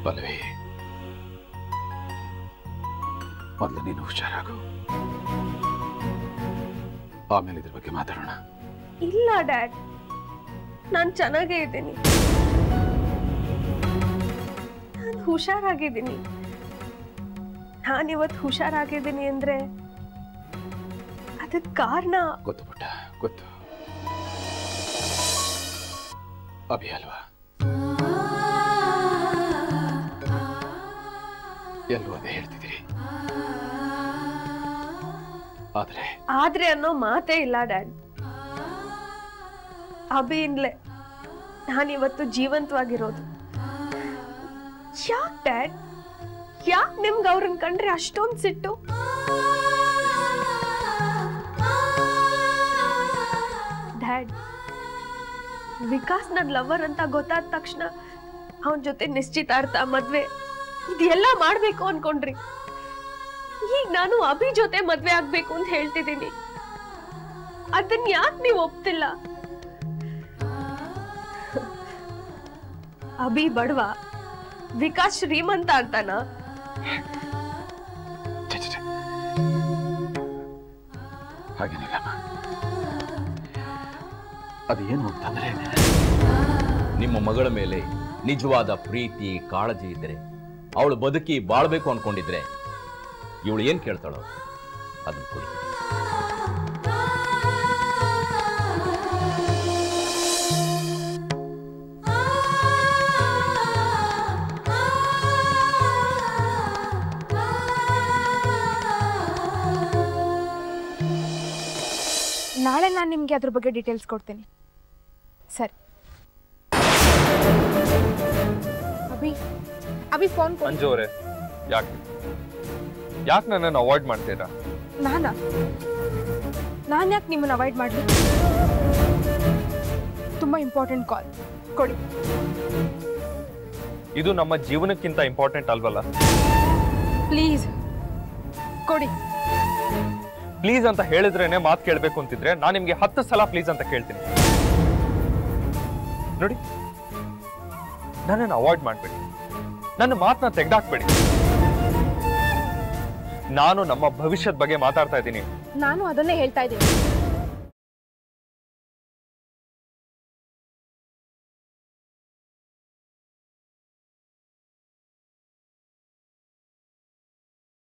ಪಲ್ಲವಿ ಮೊದಲು ನೀನು ಹುಷಾರಾಗು ಆಮೇಲೆ ಇದ್ರ ಬಗ್ಗೆ ಮಾತಾಡೋಣ ಇಲ್ಲ ಡ್ಯಾಡ್ ನಾನು ಚೆನ್ನಾಗೇ ಇದ್ದೀನಿ ನಾನು ಹುಷಾರಾಗಿದ್ದೀನಿ ನಾನಿವತ್ತು ಹುಷಾರಾಗಿದ್ದೀನಿ ಅಂದ್ರೆ ಅದಕ್ಕೆ ಕಾರಣ ಗೊತ್ತು ಪುಟ್ಟ ಗೊತ್ತು ಅಭಿ ಅಲ್ವಾ ಎಲ್ಲರೂ ಅದೇ ಹೇಳ್ತಿದ್ದೀರಿ ಆದ್ರೆ ಆದ್ರೆ ಅನ್ನೋ ಮಾತೇ ಇಲ್ಲ ಡ್ಯಾಡ್ ಅಭಿಯಿಂದಲೇ ನಾನಿವತ್ತು ಜೀವಂತವಾಗಿರೋದು ಯಾಕ್ ಡ್ಯಾಡ್ ಯಾಕ್ ನಿಮ್ಗೆ ಅವ್ರನ್ನ ಕಂಡ್ರೆ ಅಷ್ಟೊಂದು ಸಿಟ್ಟು ಡ್ಯಾಡ್ ವಿಕಾಸ್ ನನ್ನ ಲವರ್ ಅಂತ ಗೊತ್ತಾದ ತಕ್ಷಣ ಅವನ ಜೊತೆ ನಿಶ್ಚಿತಾರ್ಥ ಮದ್ವೆ ಇದೆಲ್ಲ ಮಾಡ್ಬೇಕು ಅನ್ಕೊಂಡ್ರಿ ಈಗ ನಾನು ಅಭಿ ಜೊತೆ ಮದ್ವೆ ಆಗ್ಬೇಕು ಅಂತ ಹೇಳ್ತಿದ್ದೀನಿ ಅದನ್ನ ಯಾಕೆ ನೀವು ಒಪ್ತಿಲ್ಲ ಅಭಿ ಬಡವ ವಿಕಾಸ್ ಶ್ರೀಮಂತ ಅಂತಾನ ಛೆ, ಛೆ, ಛೆ. ಹಾಗೇನಿಲ್ಲಮ್ಮ ಅದೇನು ಅಂತಂದ್ರೆ ನಿಮ್ಮ ಮಗಳ ಮೇಲೆ ನಿಜವಾದ ಪ್ರೀತಿ ಕಾಳಜಿ ಇದ್ದರೆ ಅವಳು ಬದುಕಿ ಬಾಳ್ಬೇಕು ಅನ್ಕೊಂಡಿದ್ರೆ ಇವಳು ಏನ್ ಕೇಳ್ತಾಳೋ ಅದನ್ನ ಕೊಡಿ ನಾಳೆ ನಾನು ನಿಮಗೆ ಅದ್ರ ಬಗ್ಗೆ ಡೀಟೇಲ್ಸ್ ಕೊಡ್ತೀನಿ ಸರಿ ಅಭಿ ಅಭಿ ಫೋನ್ ಕೊಡಿ ಅಂಜು ಅವರೇ ಯಾಕೆ ಯಾಕೆ ನನ್ನನ್ನು ಅವಾಯ್ಡ್ ಮಾಡ್ತೀರಾ ನಾನಾ ನಾನು ಯಾಕೆ ನಿಮ್ಮನ್ನು ಅವಾಯ್ಡ್ ಮಾಡಲಿ ತುಂಬ ಇಂಪಾರ್ಟೆಂಟ್ ಕಾಲ್ ಕೊಡಿ ಇದು ನಮ್ಮ ಜೀವನಕ್ಕಿಂತ ಇಂಪಾರ್ಟೆಂಟ್ ಅಲ್ವಲ್ಲ ಪ್ಲೀಸ್ ಕೊಡಿ ಪ್ಲೀಸ್ ಅಂತ ಹೇಳಿದ್ರೇನೆ ಮಾತು ಕೇಳಬೇಕು ಅಂತಿದ್ರೆ ನಾನು ನಿಮ್ಗೆ ಹತ್ತು ಸಲ ಪ್ಲೀಸ್ ಅಂತ ಕೇಳ್ತೀನಿ ನೋಡಿ ನನ್ನನ್ನು ಅವಾಯ್ಡ್ ಮಾಡಬೇಡಿ ನನ್ನ ಮಾತನ್ನ ತೆಗೆದಾಕ್ಬೇಡಿ ನಾನು ನಮ್ಮ ಭವಿಷ್ಯದ ಬಗ್ಗೆ ಮಾತಾಡ್ತಾ ಇದ್ದೀನಿ ನಾನು ಅದನ್ನೇ ಹೇಳ್ತಾ ಇದ್ದೀನಿ